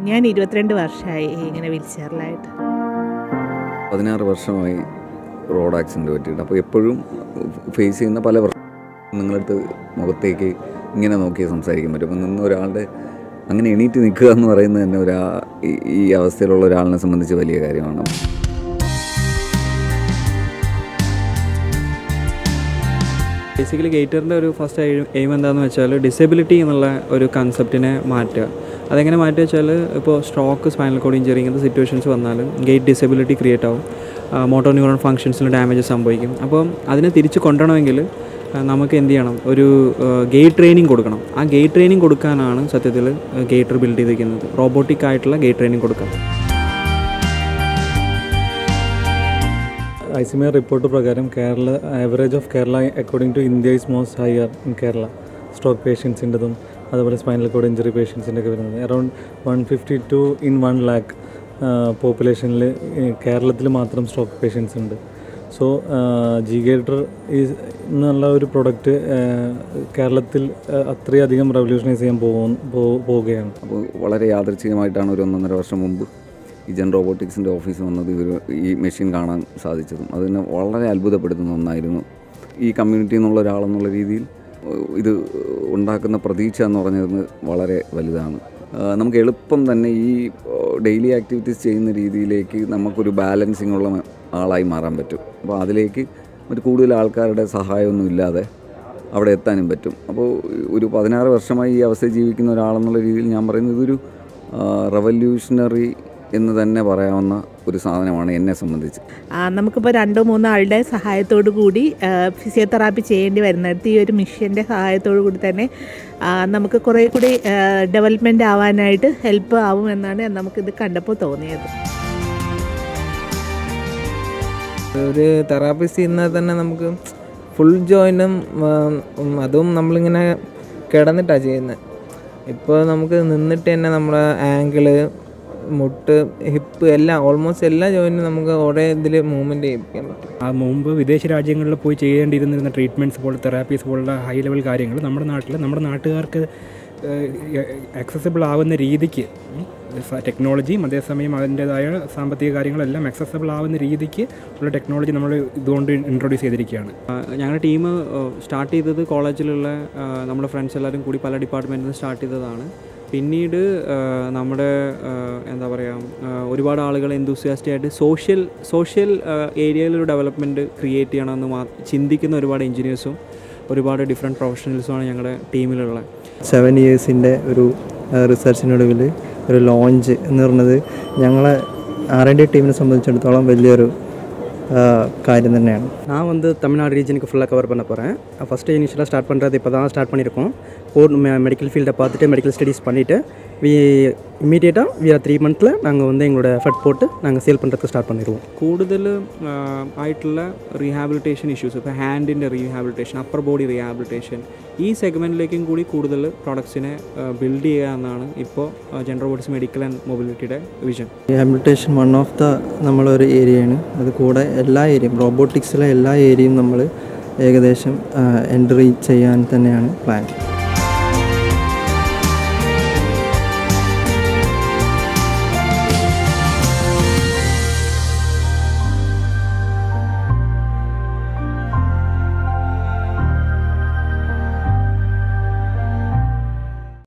ഞാൻ ഇരുപത്തിരണ്ട് വർഷമായി ഇങ്ങനെ വീൽ ചെയറിലായിട്ട് പതിനാറ് വർഷമായി റോഡ് ആക്സിഡൻറ്റ് പറ്റിയിട്ട് അപ്പോൾ എപ്പോഴും ഫേസ് ചെയ്യുന്ന പല പ്രശ്നം നിങ്ങളടുത്ത് മുഖത്തേക്ക് ഇങ്ങനെ നോക്കി സംസാരിക്കാൻ പറ്റും അപ്പം നിന്ന് ഒരാളുടെ അങ്ങനെ എണീറ്റ് നിൽക്കുക എന്ന് പറയുന്നത് തന്നെ ഒരാ ഈ- ഈ അവസ്ഥയിലുള്ള ഒരാളിനെ സംബന്ധിച്ച് വലിയ കാര്യമാണ് ബേസിക്കലി ഗേറ്ററിൻ്റെ ഒരു ഫസ്റ്റ് എയിം എന്താണെന്ന് വെച്ചാൽ ഡിസബിലിറ്റി എന്നുള്ള ഒരു കൺസെപ്റ്റിനെ മാറ്റുക അതെങ്ങനെ മാറ്റുക വെച്ചാൽ ഇപ്പോൾ സ്ട്രോക്ക് സ്പൈനൽ കോഡ് ഇഞ്ചറി ഇങ്ങനത്തെ സിറ്റുവേഷൻസ് വന്നാൽ ഗേറ്റ് ഡിസബിലിറ്റി ക്രിയേറ്റ് ആവും മോട്ടോ ന്യൂറോൺ ഫങ്ഷൻസിൽ ഡാമേജ് സംഭവിക്കും അപ്പം അതിനെ തിരിച്ച് കൊണ്ടുവരണമെങ്കിൽ ആ, നമുക്ക് എന്ത് ചെയ്യണം ഒരു ഗേറ്റ് ട്രെയിനിങ് കൊടുക്കണം ആ ഗേറ്റ് ട്രെയിനിങ് കൊടുക്കാനാണ് സത്യത്തിൽ ഗേറ്റർ ബിൽഡ് ചെയ്തിരിക്കുന്നത് റോബോട്ടിക് ആയിട്ടുള്ള ഗേറ്റ് ട്രെയിനിങ് കൊടുക്കുക I C M R report പ്രകാരം Kerala average of Kerala according to India is most higher in Kerala stroke പേഷ്യൻസിൻ്റെതും അതുപോലെ സ്പൈനൽ കോഡ് ഇഞ്ചറി പേഷ്യൻസിൻ്റെ ഒക്കെ വരുന്നത് around one fifty two in one lakh പോപ്പുലേഷനിൽ കേരളത്തിൽ മാത്രം സ്ട്രോക്ക് പേഷ്യൻസ് ഉണ്ട് സോ ജി ഗേറ്റർ ഈസ് എന്നുള്ള ഒരു പ്രൊഡക്റ്റ് കേരളത്തിൽ ആ, അത്രയധികം റെവല്യൂഷനൈസ് ചെയ്യാൻ പോകും പോവുകയാണ് അപ്പോൾ വളരെ യാദൃച്ഛികമായിട്ടാണ് ഒരു ഒന്നൊന്നര വർഷം മുമ്പ് ഈ ജൻ റോബോട്ടിക്സിൻ്റെ ഓഫീസ് വന്നത് ഇവർ ഈ മെഷീൻ കാണാൻ സാധിച്ചതും അതിനെ വളരെ അത്ഭുതപ്പെടുത്തുന്ന ഒന്നായിരുന്നു ഈ കമ്മ്യൂണിറ്റി എന്നുള്ള ഒരാളെന്നുള്ള രീതിയിൽ ഏഹ്, ഇത് ഉണ്ടാക്കുന്ന പ്രതീക്ഷ എന്ന് പറഞ്ഞത് വളരെ വലുതാണ് ഏഹ്, നമുക്ക് എളുപ്പം തന്നെ ഈ ഡെയിലി ആക്ടിവിറ്റീസ് ചെയ്യുന്ന രീതിയിലേക്ക് നമുക്കൊരു ബാലൻസിങ് ഉള്ള ആളായി മാറാൻ പറ്റും അപ്പോൾ അതിലേക്ക് മറ്റ് കൂടുതൽ ആൾക്കാരുടെ സഹായമൊന്നും ഇല്ലാതെ അവിടെ എത്താനും പറ്റും അപ്പോൾ ഒരു പതിനാറ് വർഷമായി ഈ അവസ്ഥയിൽ ജീവിക്കുന്ന ഒരാളെന്നുള്ള രീതിയിൽ ഞാൻ പറയുന്നത് ഇതൊരു റവല്യൂഷണറി എന്ന് തന്നെ പറയാവുന്ന ഒരു സാധനമാണ് എന്നെ സംബന്ധിച്ച് ആ, നമുക്കിപ്പോൾ രണ്ടോ മൂന്നോ ആളുടെ സഹായത്തോടു കൂടി ഫിസിയോതെറാപ്പി ചെയ്യേണ്ടി വരുന്നിടത്ത് ഈ ഒരു മിഷ്യൻ്റെ സഹായത്തോടു കൂടി തന്നെ ആ, നമുക്ക് കുറേ കൂടി ഡെവലപ്മെൻ്റ് ആവാനായിട്ട് ഹെൽപ്പ് ആവും എന്നാണ് നമുക്കിത് കണ്ടപ്പോൾ തോന്നിയത് ഒരു തെറാപ്പിസ്റ്റ് ചെയ്യുന്നത് തന്നെ നമുക്ക് ഫുൾ ജോയിനും അതും നമ്മളിങ്ങനെ കിടന്നിട്ടാണ് ചെയ്യുന്നത് ഇപ്പോൾ നമുക്ക് നിന്നിട്ട് തന്നെ നമ്മുടെ ആങ്കിള് മുട്ട് ഹിപ്പ് എല്ലാം ഓൾമോസ്റ്റ് എല്ലാ ജോയിനും നമുക്ക് ഒരേ ഇതിൽ മൂവ്മെൻറ്റ് ചെയ്യിപ്പിക്കാൻ പറ്റും ആ മുമ്പ് വിദേശ രാജ്യങ്ങളിൽ പോയി ചെയ്യേണ്ടിയിരുന്നിരുന്ന ട്രീറ്റ്മെൻറ്റ്സ് പോലെ തെറാപ്പീസ് പോലുള്ള ഹൈ ലെവൽ കാര്യങ്ങൾ നമ്മുടെ നാട്ടിൽ നമ്മുടെ നാട്ടുകാർക്ക് ആക്സസിബിൾ ആവുന്ന രീതിക്ക് ടെക്നോളജിയും അതേസമയം അതിൻ്റേതായ സാമ്പത്തിക കാര്യങ്ങളെല്ലാം ആക്സസിബിൾ ആവുന്ന രീതിക്ക് ഉള്ള ടെക്നോളജി നമ്മൾ ഇതുകൊണ്ട് ഇൻട്രൊഡ്യൂസ് ചെയ്തിരിക്കുകയാണ് ഞങ്ങളുടെ ടീം സ്റ്റാർട്ട് ചെയ്തത് കോളേജിലുള്ള ആ, നമ്മുടെ ഫ്രണ്ട്സ് എല്ലാവരും കൂടി പല ഡിപ്പാർട്ട്മെൻറ്റിൽ നിന്ന് സ്റ്റാർട്ട് ചെയ്തതാണ് പിന്നീട് ആ, നമ്മുടെ ആ, എന്താ പറയുക ഒരുപാട് ആളുകൾ enthusiastic ആയിട്ട് സോഷ്യൽ സോഷ്യൽ ഏരിയയിലൊരു ഡെവലപ്മെൻറ്റ് ക്രിയേറ്റ് ചെയ്യണമെന്ന് മാ ചിന്തിക്കുന്ന ഒരുപാട് എഞ്ചിനീയേഴ്സും ഒരുപാട് ഡിഫറെൻറ്റ് പ്രൊഫഷണൽസുമാണ് ഞങ്ങളുടെ ടീമിലുള്ളത് സെവൻ ഇയേഴ്സിൻ്റെ ഒരു റിസർച്ചിനൊടുവിൽ ഒരു ലോഞ്ച് എന്ന് പറയുന്നത് ഞങ്ങളെ ആർ എൻ ഡി ടീമിനെ സംബന്ധിച്ചിടത്തോളം വലിയൊരു ആ, കാര്യം തന്നെയാണ് நான் வந்து தமிழ்நாடு ரீஜனுக்கு ஃபுல்லாக கவர் பண்ண போகிறேன் ஃபஸ்ட்டு இனிஷியலாக ஸ்டார்ட் பண்ணுறது இப்போ தான் ஸ்டார்ட் பண்ணியிருக்கோம் கோர் மெடிக்கல் ஃபீல்டை பார்த்துட்டு மெடிக்கல் ஸ்டடீஸ் பண்ணிவிட்டு வி இமீடியட்டாக வி த்ரீ மந்த்தில் நாங்கள் வந்து எங்களோட எஃபர்ட் போட்டு நாங்கள் சேல் பண்ணுறதுக்கு ஸ்டார்ட் பண்ணிடுவோம் കൂടുതൽ ആ, ആയിട്ടുള്ള റീഹാബിലിറ്റേഷൻ ഇഷ്യൂസ് ഇപ്പോൾ ഹാൻഡിൻ്റെ റീഹാബിലിറ്റേഷൻ അപ്പർ ബോഡി റീഹാബിലിറ്റേഷൻ ഈ സെഗ്മെൻറ്റിലേക്കും കൂടി കൂടുതൽ പ്രോഡക്ട്സിനെ ബിൽഡ് ചെയ്യുക എന്നാണ് ഇപ്പോൾ ജനറൽ ബോഡീസ് മെഡിക്കൽ ആൻഡ് മൊബിലിറ്റിയുടെ vision rehabilitation one of the നമ്മളൊരു ഏരിയയാണ് അത് കൂടെ എല്ലാ ഏരിയയും റോബോട്ടിക്സിലെ എല്ലാ ഏരിയയും നമ്മൾ ഏകദേശം എൻട്രി ചെയ്യാൻ തന്നെയാണ് പ്ലാൻ